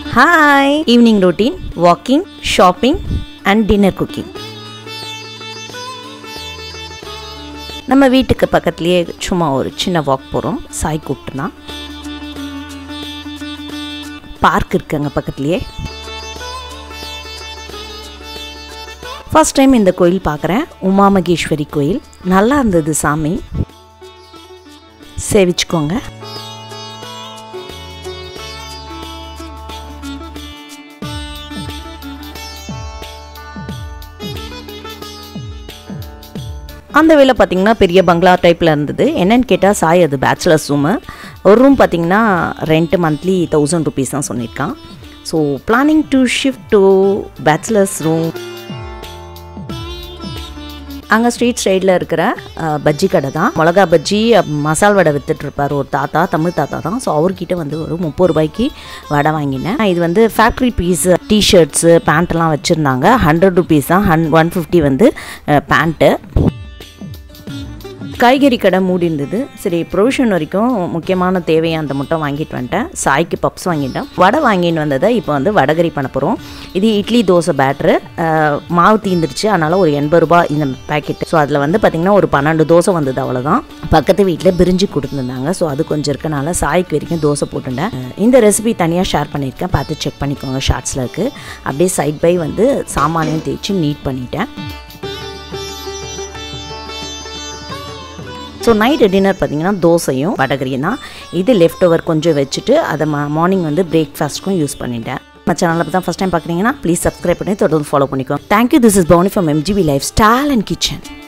hi evening routine walking shopping and dinner cooking நம்ம வீட்டுக்கு பக்கத்துலேயே சும்மா ஒரு சின்ன வாக் போகிறோம் சாய் கூப்பிட்டுனா பார்க் இருக்குங்க பக்கத்துலேயே ஃபர்ஸ்ட் டைம் இந்த கோயில் பார்க்குறேன் உமா மகேஸ்வரி கோயில் நல்லா இருந்தது சாமி சேவிச்சுக்கோங்க அந்த வேலை பார்த்திங்கன்னா பெரிய பங்களா டைப்பில் இருந்தது என்னன்னு கேட்டால் சாய் அது பேச்சுலர்ஸ் ரூமு ஒரு ரூம் பார்த்திங்கன்னா ரெண்ட் மந்த்லி தௌசண்ட் ருபீஸ் தான் சொல்லியிருக்கான் so planning to shift to bachelors room அங்கே ஸ்ட்ரீட் சைடில் இருக்கிற அஹ், பஜ்ஜி கடை தான் மிளகா பஜ்ஜி அப்~ மசால் வடை வித்துட்ருப்பார் ஒரு தாத்தா தமிழ் தாத்தா தான் ஸோ அவர்கிட்ட வந்து ஒரு முப்பது ரூபாய்க்கு வடை வாங்கினேன் இது வந்து ஃபேக்ட்ரி பீஸ் டிஷர்ட்ஸு பேண்ட்லாம் வச்சுருந்தாங்க ஹண்ட்ரட் ருபீஸ் தான் ஹன் ஒன் ஃபிஃப்டி வந்து பேண்ட்டு காய்கறி கடை மூடி இருந்தது சரி ப்ரொவிஷன் வரைக்கும் முக்கியமான தேவையானதை மட்டும் வாங்கிட்டு வந்துட்டேன் சாய்க்கு பப்ஸ் வாங்கிட்டேன் வடை வாங்கிட்டு வந்ததை இப்போ வந்து வடகரி பண்ண போகிறோம் இது இட்லி தோசை பேட்ரு மாவு தீந்துருச்சு அதனால் ஒரு எண்பது ரூபாய் இந்த பேக்கெட் ஸோ அதில் வந்து பார்த்திங்கன்னா ஒரு பன்னெண்டு தோசை வந்தது அவ்வளோதான் பக்கத்து வீட்டில் பிரிஞ்சு கொடுத்துருந்தாங்க ஸோ அது கொஞ்சம் இருக்கனால சாய்க்கு வரைக்கும் தோசை போட்டுட்டேன் அஹ் இந்த ரெசிபி தனியாக ஷேர் பண்ணியிருக்கேன் பார்த்து செக் பண்ணிக்கோங்க ஷார்ட்ஸில் இருக்குது அப்படியே சைட் பை வந்து சாமானையும் தேய்ச்சி நீட் பண்ணிட்டேன் ஸோ நைட்டு டின்னர் பார்த்தீங்கன்னா தோசையும் வடகரியும் தான் இது லெஃப்ட் ஓவர் கொஞ்சம் வச்சுட்டு அதை மார்னிங் வந்து பிரேக்ஃபாஸ்ட்க்கும் யூஸ் பண்ணிட்டேன் நம்ம சேனலில் தான் ஃபஸ்ட் டைம் பார்க்குறீங்கன்னா ப்ளீஸ் சப்ஸ்கிரைப் பண்ணி தொடர்ந்து ஃபாலோ பண்ணிக்கோ thank you this is Bowni from MGB lifestyle and kitchen